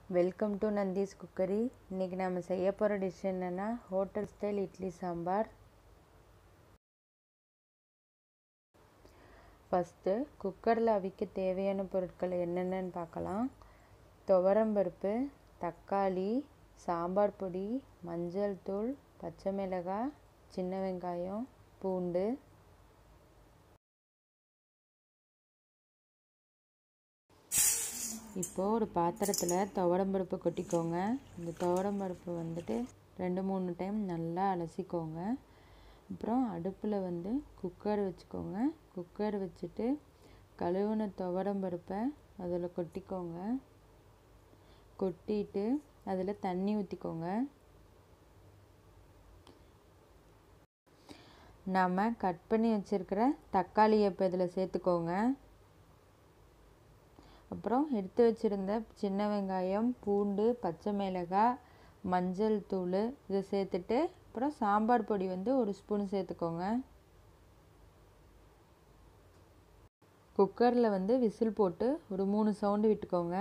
welcome to நந்தீஸ் cookery இன்றைக்கி நம்ம செய்ய போகிற டிஷ் என்னென்னா hotel style idli sambar first குக்கரில் அவிக்க தேவையான பொருட்கள் என்னென்னு பார்க்கலாம் துவரம்பருப்பு தக்காளி சாம்பார் பொடி மஞ்சள் தூள் பச்சை மிளகாய் சின்ன வெங்காயம் பூண்டு இப்போது ஒரு பாத்திரத்தில் துவரம்பருப்பு கொட்டிக்கோங்க இந்த துவரம்பருப்பு வந்துட்டு ரெண்டு மூணு டைம் நல்லா அலசிக்கோங்க அப்புறம் அடுப்பில் வந்து குக்கர் வச்சுக்கோங்க குக்கர் வச்சுட்டு கழுவுன துவரம்பருப்பை அதில் கொட்டிக்கோங்க கொட்டிட்டு அதில் தண்ணி ஊற்றிக்கோங்க நாம் கட் பண்ணி வச்சுருக்கிற தக்காளியை இப்போ இதில் சேர்த்துக்கோங்க அப்புறம் எடுத்து வச்சுருந்த சின்ன வெங்காயம் பூண்டு பச்சை மிளகாய் மஞ்சள் தூள் இதை சேர்த்துட்டு அப்புறம் சாம்பார் பொடி வந்து ஒரு ஸ்பூன் சேர்த்துக்கோங்க குக்கரில் வந்து விசில் போட்டு ஒரு மூணு சவுண்டு விட்டுக்கோங்க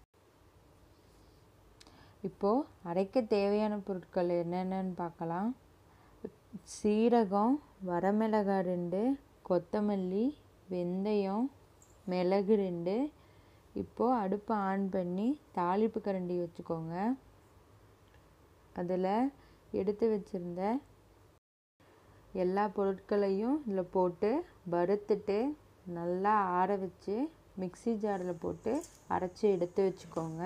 இப்போது அரைக்க தேவையான பொருட்கள் என்னென்னு பார்க்கலாம் சீரகம் வரமிளகாய் ரெண்டு கொத்தமல்லி வெந்தயம் மிளகு ரெண்டு இப்போது அடுப்பை ஆன் பண்ணி தாளிப்பு கரண்டி வச்சுக்கோங்க அதில் எடுத்து வச்சுருந்த எல்லா பொருட்களையும் இதில் போட்டு வறுத்துட்டு நல்லா ஆற வச்சு மிக்சி ஜாரில் போட்டு அரைச்சி எடுத்து வச்சுக்கோங்க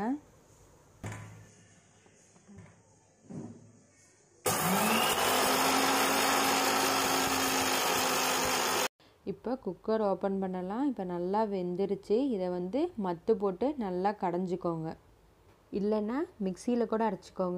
இப்போ குக்கர் ஓப்பன் பண்ணலாம் இப்போ நல்லா வெந்துருச்சு இதை வந்து மத்து போட்டு நல்லா கடைஞ்சிக்கோங்க இல்லைன்னா மிக்சியில் கூட அரைச்சிக்கோங்க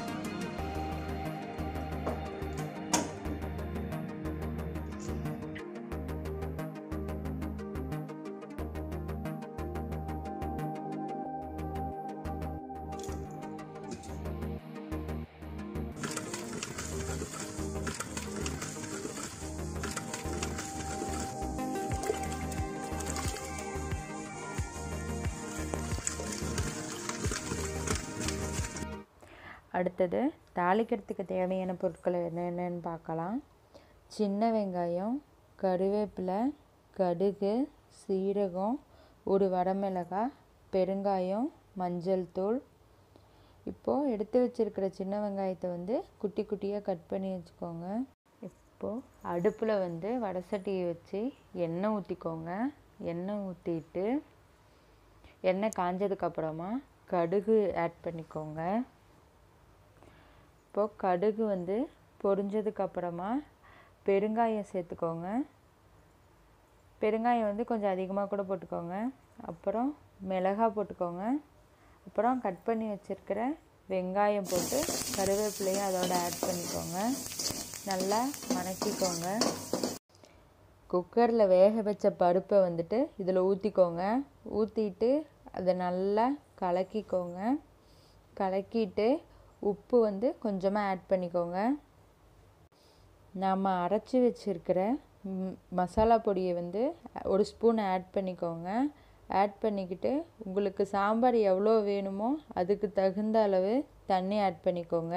அடுத்தது தாளிக்கிறதுக்கு தேவையான பொருட்கள் என்னென்னு பார்க்கலாம் சின்ன வெங்காயம் கருவேப்பிலை கடுகு சீரகம் ஒரு வரமிளகாய் பெருங்காயம் மஞ்சள் தூள் இப்போது எடுத்து வச்சுருக்கிற சின்ன வெங்காயத்தை வந்து குட்டி குட்டியாக கட் பண்ணி வச்சுக்கோங்க இப்போது அடுப்பில் வந்து வடை சட்டியை வச்சு எண்ணெய் ஊற்றிக்கோங்க எண்ணெய் ஊற்றிட்டு எண்ணெய் காஞ்சதுக்கப்புறமா கடுகு ஆட் பண்ணிக்கோங்க இப்போது கடுகு வந்து பொரிஞ்சதுக்கப்புறமா பெருங்காயம் சேர்த்துக்கோங்க பெருங்காயம் வந்து கொஞ்சம் அதிகமாக கூட போட்டுக்கோங்க அப்புறம் மிளகாய் போட்டுக்கோங்க அப்புறம் கட் பண்ணி வச்சுருக்கிற வெங்காயம் போட்டு கருவேப்பிலையும் அதோட ஆட் பண்ணிக்கோங்க நல்லா வணக்கிக்கோங்க குக்கரில் வேக வச்ச பருப்பை வந்துட்டு இதில் ஊற்றிக்கோங்க ஊற்றிட்டு அதை நல்லா கலக்கிக்கோங்க கலக்கிட்டு உப்பு வந்து கொஞ்சமாக ஆட் பண்ணிக்கோங்க நாம் அரைச்சி வச்சுருக்கிற மசாலா பொடியை வந்து ஒரு ஸ்பூன் ஆட் பண்ணிக்கோங்க ஆட் பண்ணிக்கிட்டு உங்களுக்கு சாம்பார் எவ்வளோ வேணுமோ அதுக்கு தகுந்த அளவு தண்ணி ஆட் பண்ணிக்கோங்க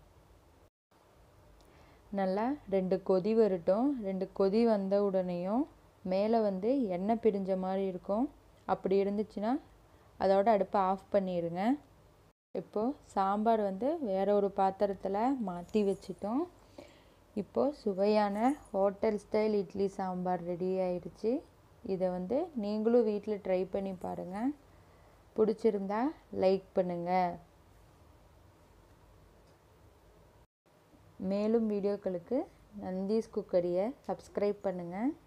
நல்லா ரெண்டு கொதி வரட்டும் ரெண்டு கொதி வந்த உடனேயும் மேலே வந்து எண்ணெய் பிரிஞ்ச மாதிரி இருக்கும் அப்படி இருந்துச்சுன்னா அதோட அடுப்பை ஆஃப் பண்ணிடுங்க இப்போது சாம்பார் வந்து வேற ஒரு பாத்திரத்தில் மாற்றி வச்சிட்டோம் இப்போது சுவையான hotel style idli sambar ready ஆயிடுச்சு இதை வந்து நீங்களும் வீட்டில் ட்ரை பண்ணி பாருங்கள் பிடிச்சிருந்தா லைக் பண்ணுங்கள் மேலும் வீடியோக்களுக்கு நந்தீஸ் குக்கரியை சப்ஸ்கிரைப் பண்ணுங்கள்